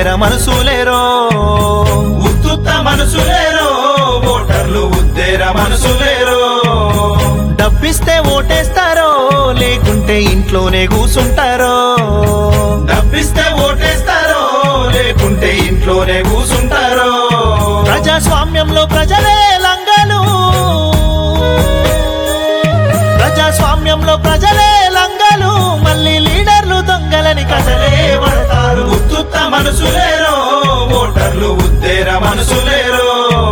ఉద్దేర మనసులేరో ఉత్తుత్త మనసులేరో ఓటర్లు ఉద్దేర మనసులేరో డబ్బిస్తే ఓటేస్తారో లేకుంటే ఇంట్లోనే కూసుంటారో డబ్బిస్తే ఓటేస్తారో లేకుంటే ఇంట్లోనే కూసుంటారో ప్రజాస్వామ్యంలో ప్రజలే లంగలు ప్రజాస్వామ్యంలో ప్రజలే లంగలు మళ్ళీ లీడర్లు దొంగలని కథలే పడతారు ఉత్తుత్త మనసులేరో ఓటర్లు ఉద్దేర మనసులేరో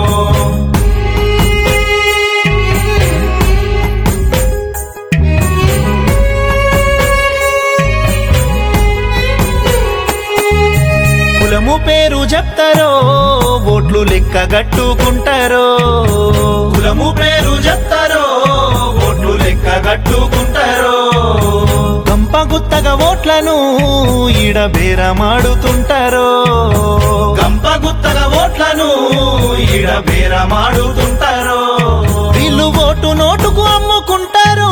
కులము పేరు చెప్తారో ఓట్లు లెక్క గట్టుకుంటారో కులము పేరు చెప్తారో ఓట్లు లెక్క కట్టుకుంటారో గంప గుత్తగా ఓట్లను ఈడ బేరమాడుతుంటారో గంప గుత్తల ఓట్లను ఈడ బేరమాడుతుంటారో వీళ్ళు ఓటు నోటుకు అమ్ముకుంటారు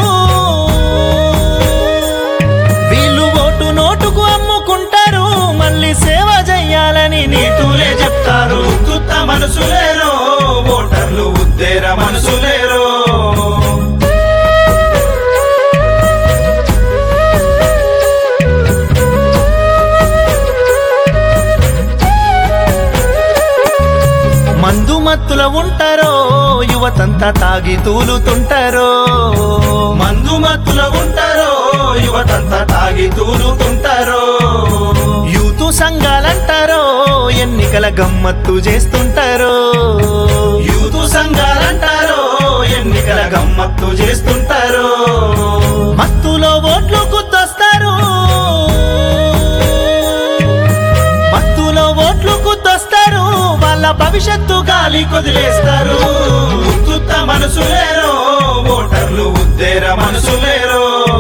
వీళ్ళు ఓటు నోటుకు అమ్ముకుంటారు మళ్ళీ సేవ చెయ్యాలని నీతులే నీతులే చెప్తారు ఉత్తుత్త మనసులేరో ఓటర్లు ఉద్దేర మనసులేరో మందు మత్తుల ఉంటారో యువతంతా తాగి తూలుతుంటారో మందు మత్తుల ఉంటారో యువతంతా తాగి తూలుతుంటారో యూతు సంఘాలంటారో ఎన్నికల గమ్మత్తు చేస్తుంటారో యూతు సంఘాలంటారో ఎన్నికల గమ్మత్తు చేస్తుంటారో మత్తులో ఓట్లు గుద్దొస్తారు మత్తులో ఓట్లు గుద్దొస్తారు వాళ్ళ భవిష్యత్తు గాలి కొదిలేస్తారు ఉత్తుత్త మనసులేరో ఓటర్లు ఉద్దేర మనసులేరో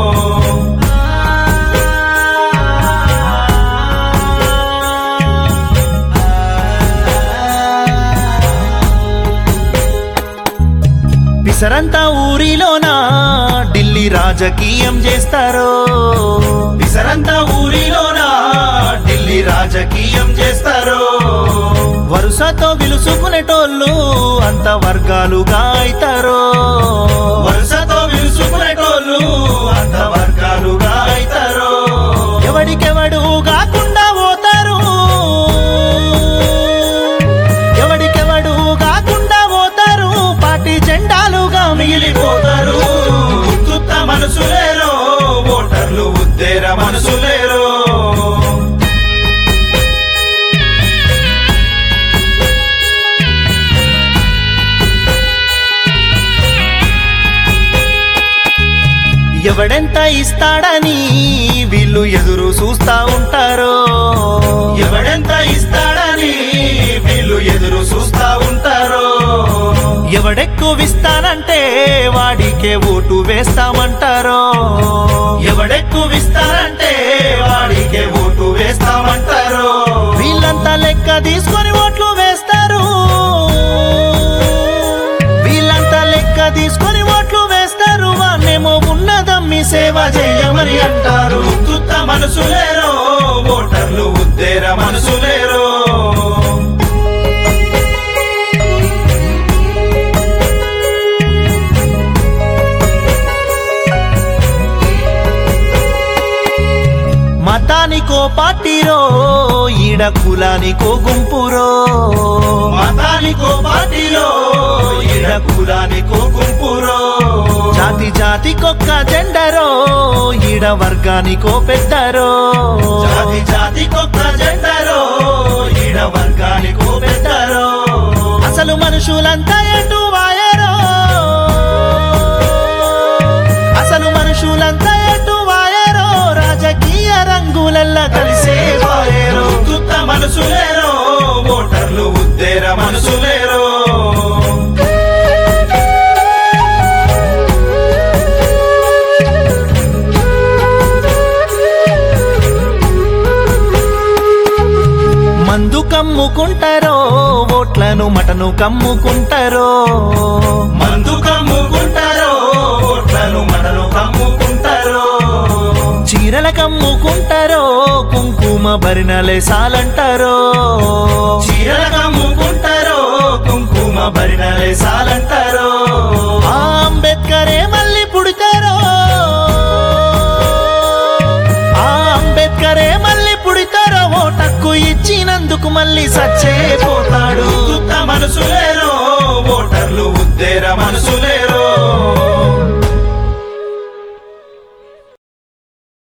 పిసరంతా ఊరిలోన ఢిల్లీ రాజకీయం చేస్తారో విసరంతా ఊరిలోన ఢిల్లీ రాజకీయం చేస్తారో వరుసతో పిలుచుకునేటోళ్ళు అంత వర్గాలుగా అవుతారో వరుసతో విలుసుకునేటోళ్ళు అంత వర్గాలుగా అవుతారో ఎవడికెవడు కాకుండా పోతారు ఎవడికెవడు కాకుండా పోతారు పార్టీ జెండాలుగా మిగిలిపోతారు మిగిలిపోతారు ఉత్తుత్త మనసులేరో ఓటర్లు ఉద్దేర మనసులేరో ఎవడెంత ఇస్తాడని వీళ్ళు ఎదురు చూస్తా ఉంటారో ఎవడెంత ఇస్తాడని వీళ్ళు ఎదురు చూస్తా ఉంటారో ఎవడెక్కువ ఇస్తానంటే వాడికే ఓటు వేస్తామంటారో ఎవడెక్కువ ఇస్తారంటే వాడికే ఓటు వేస్తామంటారో వీళ్ళంతా లెక్క తీసుకొని ఓట్లు వేస్తారు వీళ్ళంతా లెక్క తీసుకొని ఓట్లు వేస్తారు వాన్నేమో ఉన్నదమ్మి సేవ చేయమని అంటారు ఉత్తుత్త మనసులేరో ఓటర్లు ఉద్దేర మనసులేరో మతానికో పార్టీరో ఈడ కులానికో గుంపురో మతానికో పార్టీలో ఈడ కులానికో గుంపురో జాతి జాతికొక్క జెండరో ఈడ వర్గానికో పెద్దరో జాతి జాతికొక్క జెండరో ఈడ వర్గానికో పెట్టారో అసలు మనుషులంతా ఎటు వాయరో అసలు మనుషులంతా ఎటు వాయరో రాజకీయ రంగులల్లా కలిసే వాయరో ఉత్తుత్త మనసులేరో ఓటర్లు ఉద్దేర మనసులేరో మందు కమ్ముకుంటారో ఓట్లను మటను కమ్ముకుంటారో మందు కమ్ముకుంటారో ఓట్లను మనను కమ్ముకుంటారో చీరల కమ్ముకుంటారో కుంకుమ భరినలే సాలంటారో చీరల కమ్ముకుంటారో కుంకుమ భరినలే సాలంటారో ఆ అంబేద్కరే మళ్ళీ పుడతారో ఆ అంబేద్కరే మళ్ళీ పుడతారో ఓటక్కు ఇచ్చినందుకు మళ్ళీ సచ్చే పోతాడు ఉత్త మనసులేరో ఓటర్లు ఉద్దేర మనసులేరో